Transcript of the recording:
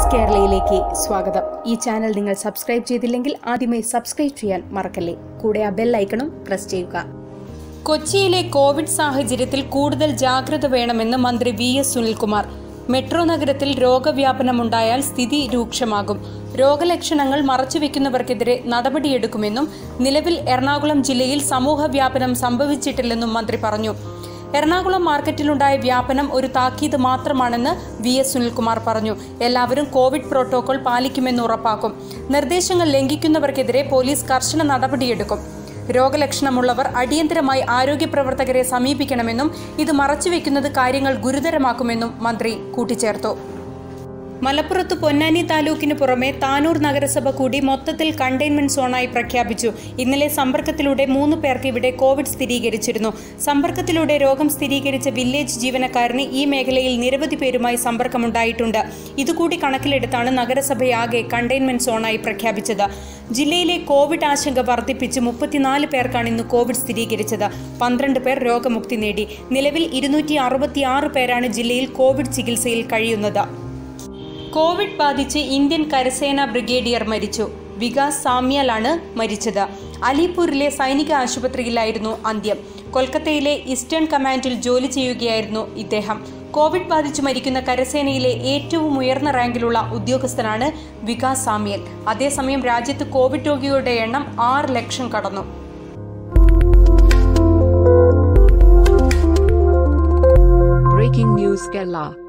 news കേരളയിലേക്ക് സ്വാഗതം ഈ channel നിങ്ങൾ സബ്സ്ക്രൈബ് ചെയ്തില്ലെങ്കിൽ ആദ്യമേ സബ്സ്ക്രൈബ് ചെയ്യാൻ മറക്കല്ലേ കൂടെ ആ ബെൽ ഐക്കണും പ്രസ് ചെയ്യുക കൊച്ചിയിലെ കോവിഡ് സാഹചര്യത്തിൽ കൂടുതൽ ജാഗ്രത വേണമെന്ന് മന്ത്രി വി എസ് സുനിൽകുമാർ മെട്രോ നഗരത്തിൽ രോഗവ്യാപനമുണ്ടായാൽ സ്ഥിതി രൂക്ഷമാകും രോഗലക്ഷണങ്ങൾ മറച്ചുവെക്കുന്നവർക്കെതിരെ നടപടിയെടുക്കുമെന്നും നിലവിൽ എറണാകുളം ജില്ലയിൽ സമൂഹവ്യാപനം സംഭവിച്ചിട്ടില്ലെന്നും മന്ത്രി പറഞ്ഞു എറണാകുളം മാർക്കറ്റിലുണ്ടായ വ്യാപനം ഒരു താക്കീത് മാത്രമാണെന്ന് വി എസ് സുനിൽകുമാർ പറഞ്ഞു എല്ലാവരും കോവിഡ് പ്രോട്ടോകോൾ പാലിക്കുമെന്ന് ഉറപ്പാക്കും നിർദ്ദേശങ്ങൾ ലംഘിക്കുന്നവർക്കെതിരെ പോലീസ് കർശന നടപടിയെടുക്കും രോഗലക്ഷണമുള്ളവർ അടിയന്തരമായി ആരോഗ്യ പ്രവർത്തകരെ സമീപിക്കണമെന്നും ഇത് മറച്ചുവെക്കുന്നത് കാര്യങ്ങൾ ഗുരുതരമാക്കുമെന്നും മന്ത്രി കൂട്ടിച്ചേർത്തു മലപ്പുറത്ത് പൊന്നാനി താലൂക്കിന് പുറമെ താനൂർ നഗരസഭ കൂടി മൊത്തത്തിൽ കണ്ടെയ്ൻമെന്റ് സോണായി പ്രഖ്യാപിച്ചു ഇന്നലെ സമ്പർക്കത്തിലൂടെ മൂന്ന് പേർക്ക് ഇവിടെ കോവിഡ് സ്ഥിരീകരിച്ചിരുന്നു സമ്പർക്കത്തിലൂടെ രോഗം സ്ഥിരീകരിച്ച വില്ലേജ് ജീവനക്കാരന് ഈ മേഖലയിൽ നിരവധി പേരുമായി സമ്പർക്കമുണ്ടായിട്ടുണ്ട് ഇതുകൂടി കണക്കിലെടുത്താണ് നഗരസഭയാകെ കണ്ടെയ്ൻമെന്റ് സോണായി പ്രഖ്യാപിച്ചത് ജില്ലയിലെ കോവിഡ് ആശങ്ക വർദ്ധിപ്പിച്ച് മുപ്പത്തിനാല് പേർക്കാണ് ഇന്ന് കോവിഡ് സ്ഥിരീകരിച്ചത് പന്ത്രണ്ട് പേർ രോഗമുക്തി നേടി നിലവിൽ ഇരുന്നൂറ്റി അറുപത്തിയാറ് പേരാണ് ജില്ലയിൽ കോവിഡ് ചികിത്സയിൽ കഴിയുന്നത് കോവിഡ് ബാധിച്ച് ഇന്ത്യൻ കരസേന ബ്രിഗേഡിയർ മരിച്ചു വികാസ് സാമ്യാലാണ് മരിച്ചത് അലിപൂരിലെ സൈനിക ആശുപത്രിയിലായിരുന്നു അന്ത്യം കൊൽക്കത്തയിലെ ഈസ്റ്റേൺ കമാൻഡിൽ ജോലി ചെയ്യുകയായിരുന്നു ഇദ്ദേഹം കോവിഡ് ബാധിച്ചു മരിക്കുന്ന കരസേനയിലെ ഏറ്റവും ഉയർന്ന റാങ്കിലുള്ള ഉദ്യോഗസ്ഥനാണ് വികാസ് സാമ്യൽ അതേസമയം രാജ്യത്ത് കോവിഡ് രോഗികളുടെ എണ്ണം ആറ് ലക്ഷം കടന്നു Breaking News Kerala